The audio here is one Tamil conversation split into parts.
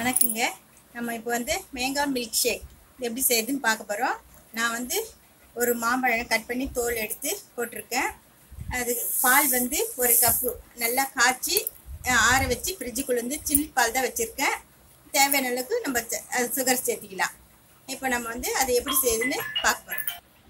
வணக்கங்க நம்ம இப்போ வந்து மேங்கா மில்க் ஷேக் இது எப்படி செய்யுதுன்னு பார்க்க போகிறோம் நான் வந்து ஒரு மாம்பழம் கட் பண்ணி தோல் எடுத்து போட்டிருக்கேன் அது பால் வந்து ஒரு கப்பு நல்லா காய்ச்சி அஹ், ஆற வச்சு ஃப்ரிட்ஜுக்குள்ள வந்து சில் பால் தான் வச்சுருக்கேன் தேவையான அளவுக்கு நம்ம ச- அது சுகர் சேர்த்திக்கலாம் இப்போ நம்ம வந்து அது எப்படி செய்யுதுன்னு பார்க்க போகிறோம்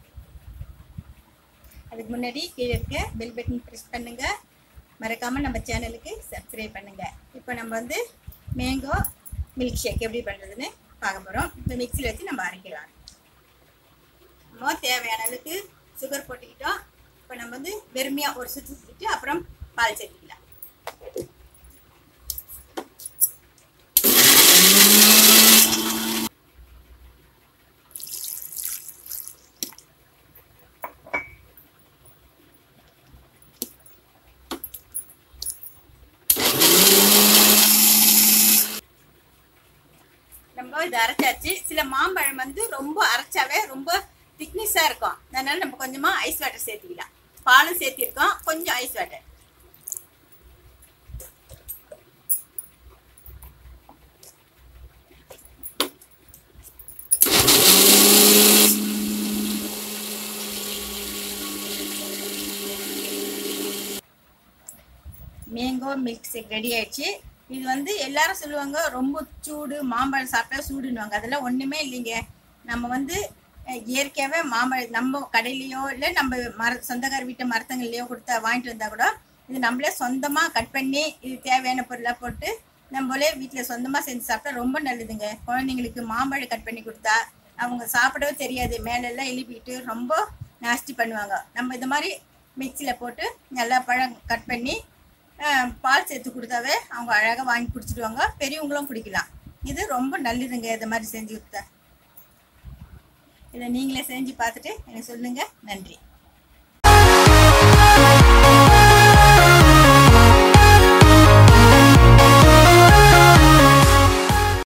அதுக்கு முன்னாடி கீழே இருக்க பெல் பட்டன் ப்ரெஸ் பண்ணுங்க மறக்காம நம்ம சேனலுக்கு சப்ஸ்கிரைப் பண்ணுங்க இப்போ நம்ம வந்து மேங்கோ மில்க் ஷேக் எப்படி பண்ணுறதுன்னு பார்க்க போகிறோம் இப்போ மிக்சியில் வச்சு நம்ம அரைக்கலாம் நம்ம தேவையான அளவுக்கு சுகர் போட்டுக்கிட்டோம் இப்போ நம்ம வந்து வெறுமையாக ஒரு சுற்றி சுற்றிட்டு அப்புறம் பால் சேர்த்துக்கலாம் நம்ம இது அரைச்சாச்சு சில மாம்பழம் வந்து ரொம்ப அரைச்சாவே ரொம்ப திக்னஸாக இருக்கும் அதனால நம்ம கொஞ்சமாக ஐஸ் வாட்டர் சேர்த்துக்கலாம் பாலும் சேர்த்திருக்கோம் கொஞ்சம் ice water mango milk shake ready ஆயிடுச்சு இது வந்து எல்லாரும் சொல்லுவாங்க ரொம்ப சூடு மாம்பழம் சாப்பிட்டா சூடுன்னுவாங்க அதெல்லாம் ஒன்றுமே இல்லைங்க நம்ம வந்து அஹ், இயற்கையாகவே மாம்பழம் நம்ம கடையிலையோ இல்லை நம்ம மர சொந்தக்கார வீட்டு மரத்தங்கள்லையோ கொடுத்தா வாங்கிட்டு வந்தால் கூட இது நம்மளே சொந்தமாக கட் பண்ணி இது தேவையான பொருளாக போட்டு நம்மளே வீட்டில் சொந்தமாக செஞ்சு சாப்பிட்டா ரொம்ப நல்லதுங்க குழந்தைங்களுக்கு மாம்பழம் கட் பண்ணி கொடுத்தா அவங்க சாப்பிடவே தெரியாது மேலெல்லாம் எழுப்பிட்டு ரொம்ப நாஸ்தி பண்ணுவாங்க நம்ம இது மாதிரி மிக்சியில் போட்டு நல்லா பழம் கட் பண்ணி அஹ், பால் சேர்த்து கொடுத்தாவே அவங்க அழகாக வாங்கி குடிச்சிடுவாங்க பெரியவங்களும் குடிக்கலாம் இது ரொம்ப நல்லதுங்க இது மாதிரி செஞ்சு கொடுத்தா இதை நீங்களே செஞ்சு பார்த்துட்டு எனக்கு சொல்லுங்கள் நன்றி